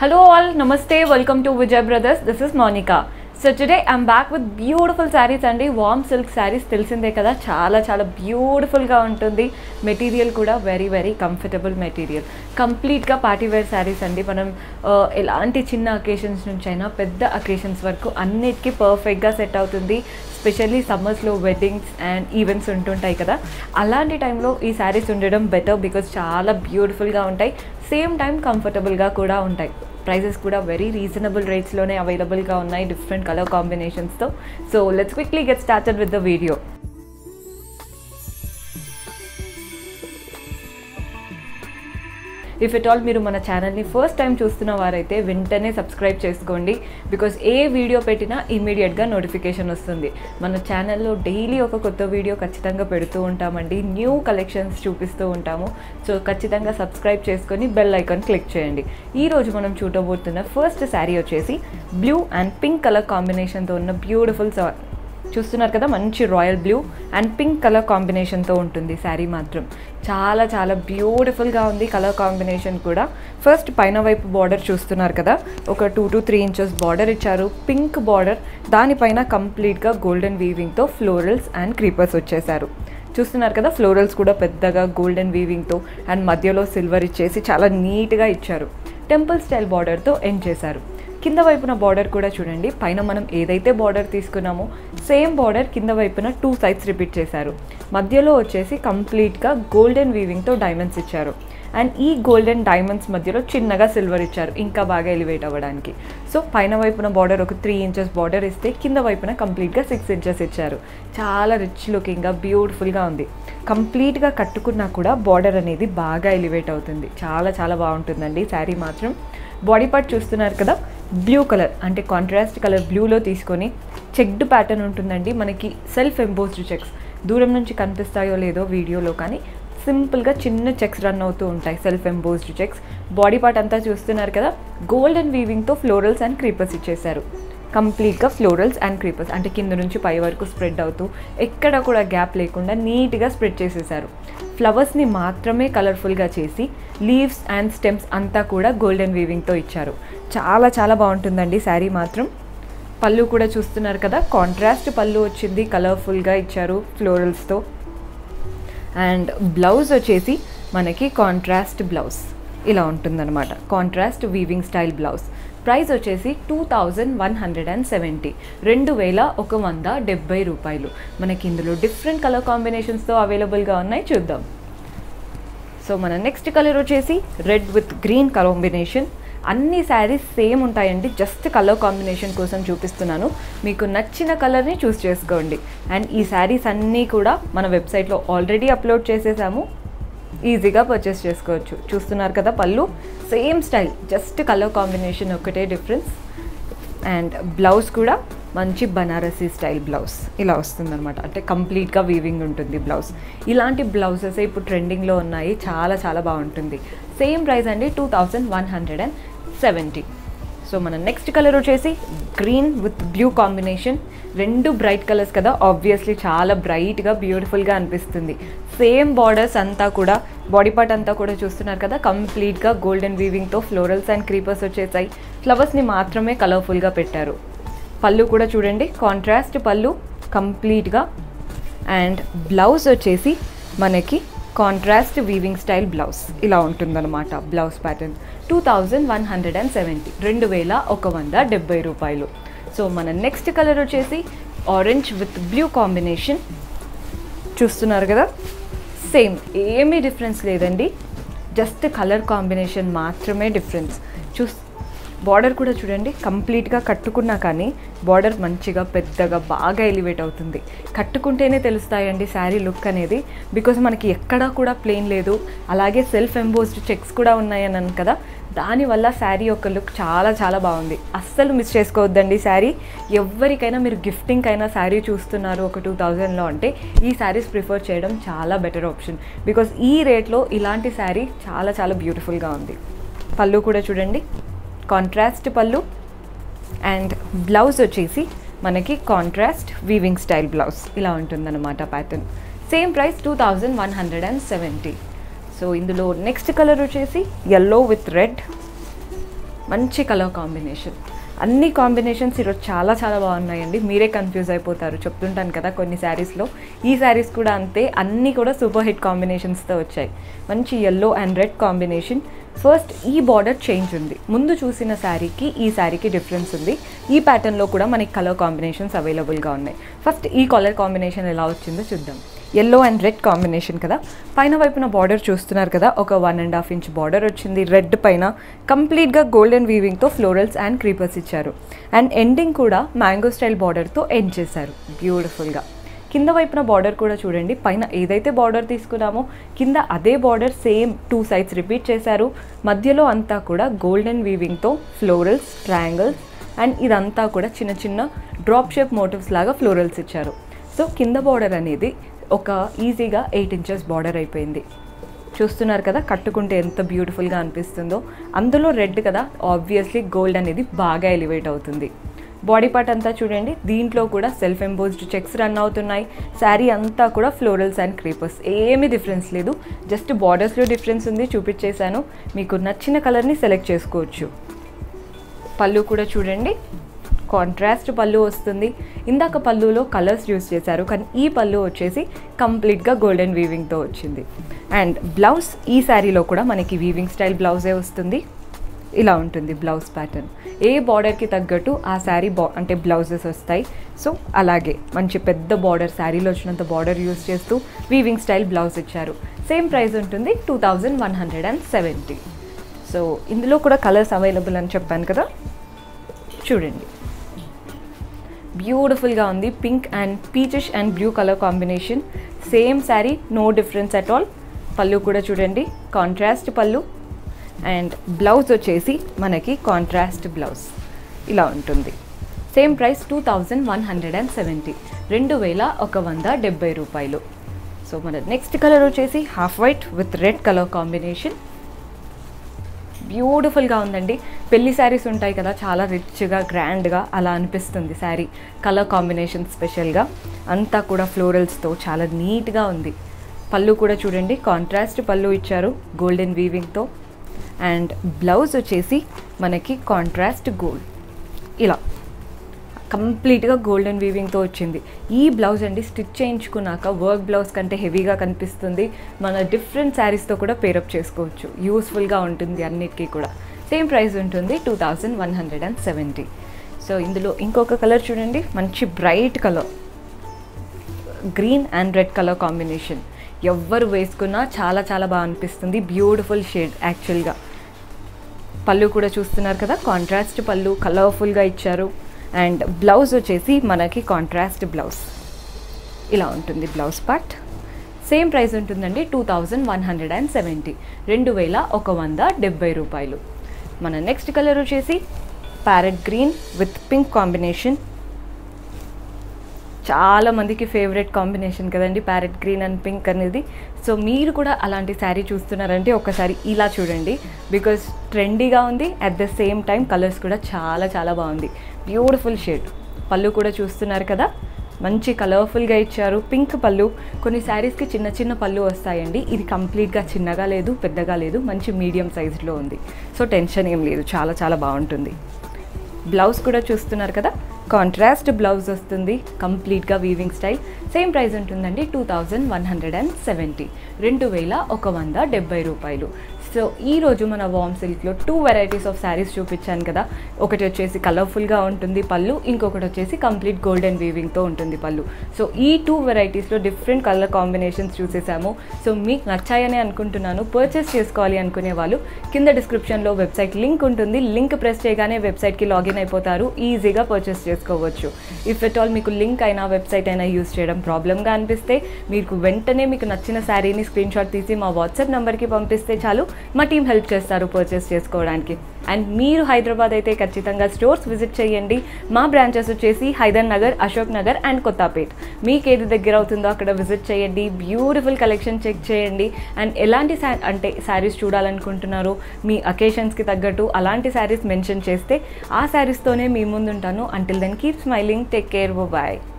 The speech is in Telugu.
Hello all, namaste, welcome to Vijay Brothers. This is Monica. So today I'm back with beautiful saris అండి వామ్ సిల్క్ శారీస్ తెలిసిందే కదా చాలా చాలా బ్యూటిఫుల్గా ఉంటుంది మెటీరియల్ కూడా వెరీ వెరీ కంఫర్టబుల్ మెటీరియల్ కంప్లీట్గా పార్టీ వేర్ శారీస్ అండి మనం ఆ, ఎలాంటి చిన్న అకేషన్స్ నుంచి అయినా పెద్ద అకేషన్స్ వరకు అన్నిటికీ పర్ఫెక్ట్గా సెట్ అవుతుంది స్పెషల్లీ సమ్మర్స్లో వెడ్డింగ్స్ అండ్ ఈవెంట్స్ ఉంటుంటాయి కదా అలాంటి టైంలో ఈ శారీస్ ఉండడం బెటర్ బికాజ్ చాలా బ్యూటిఫుల్గా ఉంటాయి సేమ్ టైం కంఫర్టబుల్గా కూడా ఉంటాయి ప్రైజెస్ కూడా వెరీ రీజనబుల్ రేట్స్లోనే అవైలబుల్గా ఉన్నాయి డిఫరెంట్ కలర్ కాంబినేషన్స్తో so let's quickly get started with the video if at all మీరు మన ఛానల్ని ఫస్ట్ టైం చూస్తున్న వారైతే వెంటనే సబ్స్క్రైబ్ చేసుకోండి బికాస్ ఏ వీడియో పెట్టినా ఇమీడియట్గా నోటిఫికేషన్ వస్తుంది మన ఛానల్లో డైలీ ఒక కొత్త వీడియో ఖచ్చితంగా పెడుతూ ఉంటామండి న్యూ కలెక్షన్స్ చూపిస్తూ ఉంటాము సో ఖచ్చితంగా సబ్స్క్రైబ్ చేసుకొని బెల్ ఐకాన్ క్లిక్ చేయండి ఈ రోజు మనం చూడబోతున్న ఫస్ట్ శారీ వచ్చేసి బ్లూ అండ్ పింక్ కలర్ కాంబినేషన్తో ఉన్న బ్యూటిఫుల్ చూస్తున్నారు కదా మంచి royal blue and pink colour కాంబినేషన్తో ఉంటుంది శారీ మాత్రం చాలా చాలా బ్యూటిఫుల్గా ఉంది కలర్ కాంబినేషన్ కూడా ఫస్ట్ పైన వైపు బార్డర్ చూస్తున్నారు కదా ఒక two to three inches border ఇచ్చారు పింక్ బార్డర్ దానిపైన కంప్లీట్గా గోల్డెన్ వీవింగ్తో ఫ్లోరల్స్ అండ్ క్రీపర్స్ వచ్చేసారు చూస్తున్నారు కదా ఫ్లోరల్స్ కూడా పెద్దగా గోల్డెన్ వీవింగ్తో అండ్ మధ్యలో సిల్వర్ ఇచ్చేసి చాలా నీట్గా ఇచ్చారు టెంపుల్ స్టైల్ బార్డర్తో ఎండ్ చేశారు కింద వైపున బార్డర్ కూడా చూడండి పైన మనం ఏదైతే బార్డర్ తీసుకున్నామో సేమ్ బార్డర్ కింద వైపున టూ సైడ్స్ రిపీట్ చేశారు మధ్యలో వచ్చేసి కంప్లీట్గా గోల్డెన్ వీవింగ్తో డైమండ్స్ ఇచ్చారు అండ్ ఈ గోల్డెన్ డైమండ్స్ మధ్యలో చిన్నగా సిల్వర్ ఇచ్చారు ఇంకా బాగా ఎలివేట్ అవ్వడానికి సో పైన వైపున బార్డర్ ఒక త్రీ ఇంచెస్ బార్డర్ ఇస్తే కింద వైపున కంప్లీట్గా సిక్స్ ఇంచెస్ ఇచ్చారు చాలా రిచ్ లుకింగ్గా బ్యూటిఫుల్గా ఉంది కంప్లీట్గా కట్టుకున్నా కూడా బార్డర్ అనేది బాగా ఎలివేట్ అవుతుంది చాలా చాలా బాగుంటుందండి శారీ మాత్రం బాడీ పార్ట్ చూస్తున్నారు కదా బ్లూ కలర్ అంటే కాంట్రాస్ట్ కలర్ బ్లూలో తీసుకొని చెక్డ్ ప్యాటర్న్ ఉంటుందండి మనకి సెల్ఫ్ ఎంబోస్డ్ చెక్స్ దూరం నుంచి కనిపిస్తాయో లేదో వీడియోలో కానీ సింపుల్గా చిన్న చెక్స్ రన్ అవుతూ ఉంటాయి self embossed checks body part అంతా చూస్తున్నారు కదా గోల్డెన్ వీవింగ్తో ఫ్లోరల్స్ అండ్ క్రీపర్స్ ఇచ్చేసారు కంప్లీట్గా ఫ్లోరల్స్ అండ్ క్రీపర్స్ అంటే కింద నుంచి పై వరకు స్ప్రెడ్ అవుతూ ఎక్కడ కూడా గ్యాప్ లేకుండా నీట్గా స్ప్రెడ్ చేసేసారు ఫ్లవర్స్ని మాత్రమే కలర్ఫుల్గా చేసి లీవ్స్ అండ్ స్టెమ్స్ అంతా కూడా గోల్డెన్ వీవింగ్తో ఇచ్చారు చాలా చాలా బాగుంటుందండి శారీ మాత్రం పళ్ళు కూడా చూస్తున్నారు కదా కాంట్రాస్ట్ పళ్ళు వచ్చింది కలర్ఫుల్గా ఇచ్చారు ఫ్లోరల్స్తో అండ్ బ్లౌజ్ వచ్చేసి మనకి కాంట్రాస్ట్ బ్లౌజ్ ఇలా ఉంటుందన్నమాట contrast weaving style blouse price వచ్చేసి two thousand one hundred and seventy రెండు వేల ఒక వంద డెబ్బై రూపాయలు మనకి ఇందులో డిఫరెంట్ కలర్ కాంబినేషన్స్తో అవైలబుల్గా ఉన్నాయి చూద్దాం సో మన నెక్స్ట్ కలర్ వచ్చేసి రెడ్ విత్ గ్రీన్ కాంబినేషన్ అన్ని శారీస్ సేమ్ ఉంటాయండి జస్ట్ కలర్ కాంబినేషన్ కోసం చూపిస్తున్నాను మీకు నచ్చిన కలర్ని చూస్ చేసుకోండి అండ్ ఈ శారీస్ అన్నీ కూడా మన వెబ్సైట్లో ఆల్రెడీ అప్లోడ్ చేసేసాము ఈజీగా పర్చేస్ చేసుకోవచ్చు చూస్తున్నారు కదా పళ్ళు same style just colour combination ఒకటే డిఫరెన్స్ అండ్ బ్లౌజ్ కూడా మంచి బనారసీ స్టైల్ బ్లౌజ్ ఇలా వస్తుందన్నమాట అంటే కంప్లీట్గా వీవింగ్ ఉంటుంది బ్లౌజ్ ఇలాంటి బ్లౌజెస్ ఇప్పుడు ట్రెండింగ్లో ఉన్నాయి చాలా చాలా బాగుంటుంది సేమ్ ప్రైస్ అండి two thousand one hundred and seventy so మన నెక్స్ట్ కలర్ వచ్చేసి గ్రీన్ విత్ బ్లూ కాంబినేషన్ రెండు బ్రైట్ కలర్స్ కదా ఆబ్వియస్లీ చాలా బ్రైట్గా బ్యూటిఫుల్గా అనిపిస్తుంది సేమ్ బార్డర్స్ అంతా కూడా బాడీ పార్ట్ అంతా కూడా చూస్తున్నారు కదా కంప్లీట్గా గోల్డెన్ వీవింగ్తో ఫ్లోరల్స్ అండ్ క్రీపర్స్ వచ్చేసాయి ఫ్లవర్స్ని మాత్రమే కలర్ఫుల్గా పెట్టారు పళ్ళు కూడా చూడండి కాంట్రాస్ట్ పళ్ళు కంప్లీట్గా అండ్ బ్లౌజ్ వచ్చేసి మనకి కాంట్రాస్ట్ వీవింగ్ స్టైల్ బ్లౌజ్ ఇలా ఉంటుందన్నమాట blouse pattern two thousand one hundred and seventy రెండు వేల ఒక వంద డెబ్బై రూపాయలు సో మన నెక్స్ట్ కలర్ వచ్చేసి ఆరెంజ్ విత్ బ్లూ కాంబినేషన్ చూస్తున్నారు కదా సేమ్ ఏమీ డిఫరెన్స్ లేదండి జస్ట్ కలర్ కాంబినేషన్ మాత్రమే డిఫరెన్స్ చూస్ బార్డర్ కూడా చూడండి కంప్లీట్గా కట్టుకున్నా కానీ బార్డర్ మంచిగా పెద్దగా బాగా ఎలివేట్ అవుతుంది కట్టుకుంటేనే తెలుస్తాయండి శారీ లుక్ అనేది బికాజ్ మనకి ఎక్కడా కూడా ప్లెయిన్ లేదు అలాగే సెల్ఫ్ ఎంబోస్డ్ చెక్స్ కూడా ఉన్నాయన్నాను కదా దానివల్ల శారీ యొక్క లుక్ చాలా చాలా బాగుంది అస్సలు మిస్ చేసుకోవద్దండి శారీ ఎవరికైనా మీరు గిఫ్టింగ్ అయినా శారీ చూస్తున్నారు ఒక టూ థౌజండ్లో అంటే ఈ శారీస్ ప్రిఫర్ చేయడం చాలా బెటర్ ఆప్షన్ బికాజ్ ఈ రేట్లో ఇలాంటి శారీ చాలా చాలా బ్యూటిఫుల్గా ఉంది పళ్ళు కూడా చూడండి కాంట్రాస్ట్ పళ్ళు అండ్ బ్లౌజ్ వచ్చేసి మనకి కాంట్రాస్ట్ వీవింగ్ స్టైల్ బ్లౌజ్ ఇలా ఉంటుందన్నమాట pattern same price two thousand one hundred and seventy so ఇందులో నెక్స్ట్ కలర్ వచ్చేసి ఎల్లో విత్ రెడ్ మంచి కలర్ కాంబినేషన్ అన్ని కాంబినేషన్స్ ఈరోజు చాలా చాలా బాగున్నాయండి మీరే కన్ఫ్యూజ్ అయిపోతారు చెప్తుంటాను కదా కొన్ని శారీస్లో ఈ శారీస్ కూడా అంతే అన్నీ కూడా సూపర్ హిట్ కాంబినేషన్స్తో వచ్చాయి మంచి yellow and red combination first ఈ బార్డర్ చేంజ్ ఉంది ముందు చూసిన శారీకి ఈ శారీకి డిఫరెన్స్ ఉంది ఈ ప్యాటర్న్లో కూడా మనకి కలర్ కాంబినేషన్స్ అవైలబుల్గా ఉన్నాయి ఫస్ట్ ఈ కలర్ కాంబినేషన్ ఎలా వచ్చిందో చూద్దాం ఎల్లో అండ్ రెడ్ కాంబినేషన్ కదా పైన వైపున బార్డర్ చూస్తున్నారు కదా ఒక one and half inch border వచ్చింది రెడ్ పైన కంప్లీట్గా గోల్డెన్ వీవింగ్తో ఫ్లోరల్స్ అండ్ క్రీపర్స్ ఇచ్చారు అండ్ ఎండింగ్ కూడా మ్యాంగో స్టైల్ బార్డర్తో ఎండ్ చేశారు బ్యూటిఫుల్గా కింద వైపున బార్డర్ కూడా చూడండి పైన ఏదైతే బార్డర్ తీసుకున్నామో కింద అదే border same two sides repeat చేశారు మధ్యలో అంతా కూడా గోల్డెన్ వీవింగ్తో ఫ్లోరల్స్ ట్రయాంగిల్స్ అండ్ ఇదంతా కూడా చిన్న చిన్న డ్రాప్ షేప్ మోటివ్స్ లాగా ఫ్లోరల్స్ ఇచ్చారు సో కింద బార్డర్ అనేది ఒక ఈజీగా ఎయిట్ ఇంచెస్ బార్డర్ అయిపోయింది చూస్తున్నారు కదా కట్టుకుంటే ఎంత బ్యూటిఫుల్గా అనిపిస్తుందో అందులో రెడ్ కదా ఆబ్వియస్లీ గోల్డ్ అనేది బాగా ఎలివేట్ అవుతుంది బాడీ పార్ట్ అంతా చూడండి దీంట్లో కూడా సెల్ఫ్ ఎంబోజ్డ్ చెక్స్ రన్ అవుతున్నాయి శారీ అంతా కూడా ఫ్లోరల్స్ అండ్ క్రీపర్స్ ఏమీ డిఫరెన్స్ లేదు జస్ట్ బార్డర్స్లో డిఫరెన్స్ ఉంది చూపించేశాను మీకు నచ్చిన కలర్ని సెలెక్ట్ చేసుకోవచ్చు పళ్ళు కూడా చూడండి కాంట్రాస్ట్ పళ్ళు వస్తుంది ఇందాక పళ్ళులో కలర్స్ యూస్ చేశారు కానీ ఈ పళ్ళు వచ్చేసి కంప్లీట్గా గోల్డెన్ వీవింగ్తో వచ్చింది అండ్ బ్లౌజ్ ఈ శారీలో కూడా మనకి వీవింగ్ స్టైల్ బ్లౌజే వస్తుంది ఇలా ఉంటుంది బ్లౌజ్ ప్యాటర్న్ ఏ బార్డర్కి తగ్గట్టు ఆ శారీ బా అంటే బ్లౌజెస్ వస్తాయి సో అలాగే మంచి పెద్ద బార్డర్ శారీలో వచ్చినంత బార్డర్ యూస్ చేస్తూ వీవింగ్ స్టైల్ బ్లౌజ్ ఇచ్చారు సేమ్ ప్రైస్ ఉంటుంది two thousand one hundred and seventy so ఇందులో కూడా కలర్స్ అవైలబుల్ అని చెప్పాను కదా చూడండి బ్యూటిఫుల్గా ఉంది pink and peachish and blue colour combination same sari no difference at all పళ్ళు కూడా చూడండి కాంట్రాస్ట్ పళ్ళు అండ్ బ్లౌజ్ వచ్చేసి మనకి కాంట్రాస్ట్ బ్లౌజ్ ఇలా ఉంటుంది same price two thousand one hundred and seventy రెండు వేల ఒక వంద డెబ్బై రూపాయలు సో మన నెక్స్ట్ కలర్ వచ్చేసి half white with red colour combination బ్యూటిఫుల్గా ఉందండి పెళ్లి శారీస్ ఉంటాయి కదా చాలా రిచ్గా గ్రాండ్గా అలా అనిపిస్తుంది శారీ కలర్ కాంబినేషన్ స్పెషల్గా అంతా కూడా ఫ్లోరల్స్తో చాలా నీట్గా ఉంది పళ్ళు కూడా చూడండి కాంట్రాస్ట్ పళ్ళు ఇచ్చారు గోల్డెన్ వీవింగ్తో అండ్ బ్లౌజ్ వచ్చేసి మనకి కాంట్రాస్ట్ గోల్డ్ ఇలా కంప్లీట్గా గోల్డెన్ వీవింగ్తో వచ్చింది ఈ బ్లౌజ్ అండి స్టిచ్ చేయించుకున్నాక వర్క్ బ్లౌజ్ కంటే హెవీగా కనిపిస్తుంది మన డిఫరెంట్ శారీస్తో కూడా పేరప్ చేసుకోవచ్చు యూస్ఫుల్గా ఉంటుంది అన్నిటికీ కూడా సేమ్ ప్రైస్ ఉంటుంది two thousand one hundred and seventy so ఇందులో ఇంకొక కలర్ చూడండి మంచి bright colour green and red colour combination ఎవ్వరు వేసుకున్నా చాలా చాలా బాగా అనిపిస్తుంది బ్యూటిఫుల్ షేడ్ యాక్చువల్గా పళ్ళు కూడా చూస్తున్నారు కదా కాంట్రాస్ట్ పళ్ళు కలర్ఫుల్గా ఇచ్చారు అండ్ బ్లౌజ్ వచ్చేసి మనకి కాంట్రాస్ట్ బ్లౌజ్ ఇలా ఉంటుంది బ్లౌజ్ పార్ట్ సేమ్ ప్రైస్ ఉంటుందండి two thousand one hundred and seventy రెండు వేల ఒక వంద డెబ్బై రూపాయలు మన నెక్స్ట్ కలర్ వచ్చేసి parrot green with pink combination చాలా మందికి ఫేవరెట్ కాంబినేషన్ కదండి ప్యారెట్ గ్రీన్ అండ్ పింక్ అనేది సో మీరు కూడా అలాంటి శారీ చూస్తున్నారంటే ఒకసారి ఇలా చూడండి బికాస్ ట్రెండీగా ఉంది at the same time colours కూడా చాలా చాలా బాగుంది బ్యూటిఫుల్ షేడ్ పళ్ళు కూడా చూస్తున్నారు కదా మంచి కలర్ఫుల్గా ఇచ్చారు పింక్ పళ్ళు కొన్ని శారీస్కి చిన్న చిన్న పళ్ళు వస్తాయండి ఇది కంప్లీట్గా చిన్నగా లేదు పెద్దగా లేదు మంచి మీడియం సైజులో ఉంది సో టెన్షన్ ఏం లేదు చాలా చాలా బాగుంటుంది బ్లౌజ్ కూడా చూస్తున్నారు కదా కాంట్రాస్ట్ బ్లౌజ్ వస్తుంది కంప్లీట్గా వీవింగ్ స్టైల్ సేమ్ ప్రైస్ ఉంటుందండి two thousand one hundred and seventy రెండు వేల ఒక వంద డెబ్బై రూపాయలు సో ఈ రోజు మన వామ్ సిల్క్లో టూ వెరైటీస్ ఆఫ్ శారీస్ చూపించాను కదా ఒకటి వచ్చేసి కలర్ఫుల్గా ఉంటుంది పళ్ళు ఇంకొకటి వచ్చేసి కంప్లీట్ గోల్డెన్ వీవింగ్తో ఉంటుంది పళ్ళు సో ఈ టూ వెరైటీస్లో డిఫరెంట్ కలర్ కాంబినేషన్స్ చూసేసాము సో మీకు నచ్చాయని అనుకుంటున్నాను పర్చేస్ చేసుకోవాలి అనుకునే వాళ్ళు కింద డిస్క్రిప్షన్లో వెబ్సైట్ లింక్ ఉంటుంది లింక్ ప్రెస్ చేయగానే వెబ్సైట్కి లాగిన్ అయిపోతారు ఈజీగా పర్చేస్ చేసుకోవచ్చు ఇఫ్ ఎట్ ఆల్ మీకు లింక్ అయినా వెబ్సైట్ అయినా యూస్ చేయడం ప్రాబ్లమ్గా అనిపిస్తే మీకు వెంటనే మీకు నచ్చిన శారీని స్క్రీన్ షాట్ తీసి మా వాట్సాప్ నెంబర్కి పంపిస్తే చాలు మా టీం హెల్ప్ చేస్తారు పర్చేస్ చేసుకోవడానికి అండ్ మీరు హైదరాబాద్ అయితే ఖచ్చితంగా స్టోర్స్ విజిట్ చేయండి మా బ్రాంచెస్ వచ్చేసి హైదర్ నగర్ అశోక్ నగర్ అండ్ కొత్తపేట్ మీకు ఏది దగ్గర అవుతుందో అక్కడ విజిట్ చేయండి బ్యూటిఫుల్ కలెక్షన్ చెక్ చేయండి అండ్ ఎలాంటి శా అంటే శారీస్ చూడాలనుకుంటున్నారో మీ అకేషన్స్కి తగ్గట్టు అలాంటి శారీస్ మెన్షన్ చేస్తే ఆ శారీస్తోనే మీ ముందుంటాను until then keep smiling take care bye